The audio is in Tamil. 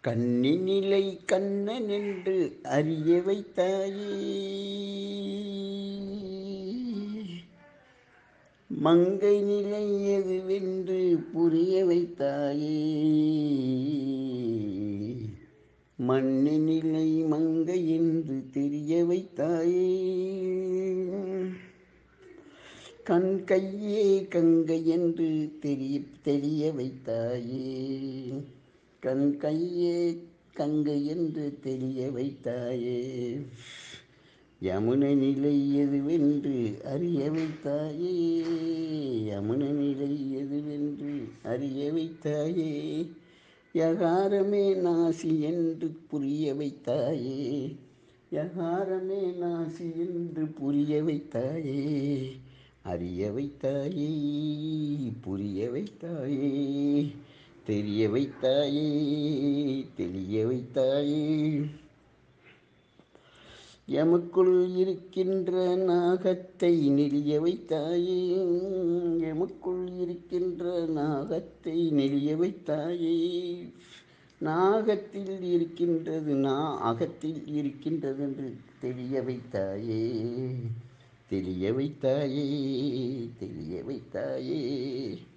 கண்ணினிலை கண்ணன் என்று அறிய வைத்தாயே மங்கை நிலை எதுவென்று புரிய வைத்தாயே மண்ணினிலை மங்கை என்று தெரிய வைத்தாயே கண் கையே கங்கை என்று தெரிய தெரிய வைத்தாயே கண் கையே கங்கை என்று தெரிய வைத்தாயே யமுன நிலை எதுவென்று அறிய வைத்தாயே யமுன நிலை எதுவென்று அறிய வைத்தாயே யகாரமே நாசி என்று புரிய வைத்தாயே யகாரமே நாசி என்று புரிய வைத்தாயே அறிய வைத்தாயே புரிய வைத்தாயே தெரிய வைத்தாயே தெரிய வைத்தாயே எமக்குள் இருக்கின்ற நாகத்தை நெளிய வைத்தாயே எமக்குள் இருக்கின்ற நாகத்தை நெளிய வைத்தாயே நாகத்தில் இருக்கின்றது நா அகத்தில் இருக்கின்றது என்று தெரிய வைத்தாயே தெரிய வைத்தாயே தெரிய வைத்தாயே